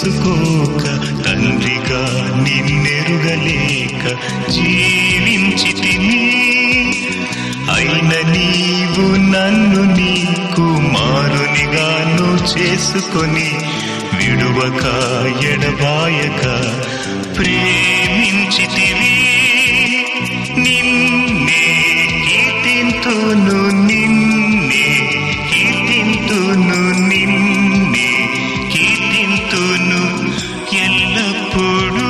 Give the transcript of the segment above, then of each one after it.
తెలుసుకోక తండ్రిగా నిన్నెరుగలేక జీవించి తిని అయిన నీవు నన్ను నీ కుమారునిగాను చేసుకొని విడువక ఎడబాయక ప్రేమించితివి నిన్నే కీర్తింతును నిన్నే కీర్తింతును నిన్నే కీర్తింతును ఎల్లప్పుడూ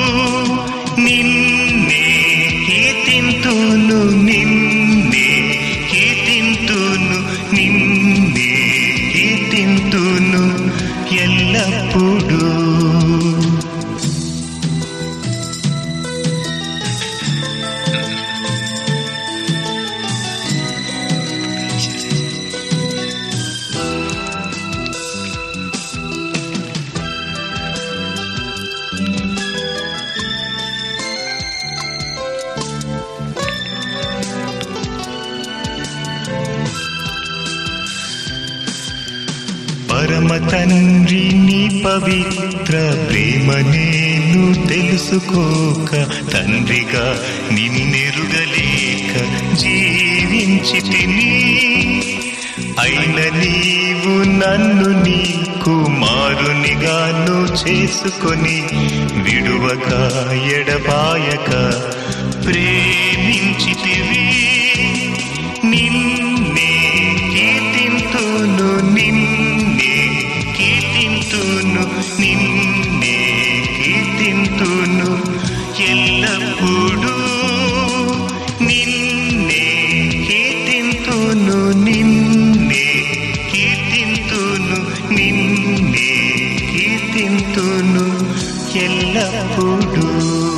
నిన్నే కీర్తింతును నిన్నే కీర్తింతును నిన్నే కీర్తింతును ఎల్లప్పుడూ పరమ తండ్రి నీ పవిత్ర ప్రేమ నేను తెలుసుకోక తండ్రిగా నిన్నెరుగలేక జీవించి తిని అయిన నీవు నన్ను నీ కుమారునిగాను చేసుకొని విడువక ఎడబాయక ప్రేమించితివి నిన్నే కీర్తింతును నిన్నే కీర్తింతును నిన్నే కీర్తింతును ఎల్లప్పుడూ నిన్నే కీర్తింతును నిన్నే కీర్తింతును నిన్నే కీర్తింతును ఎల్లప్పుడూ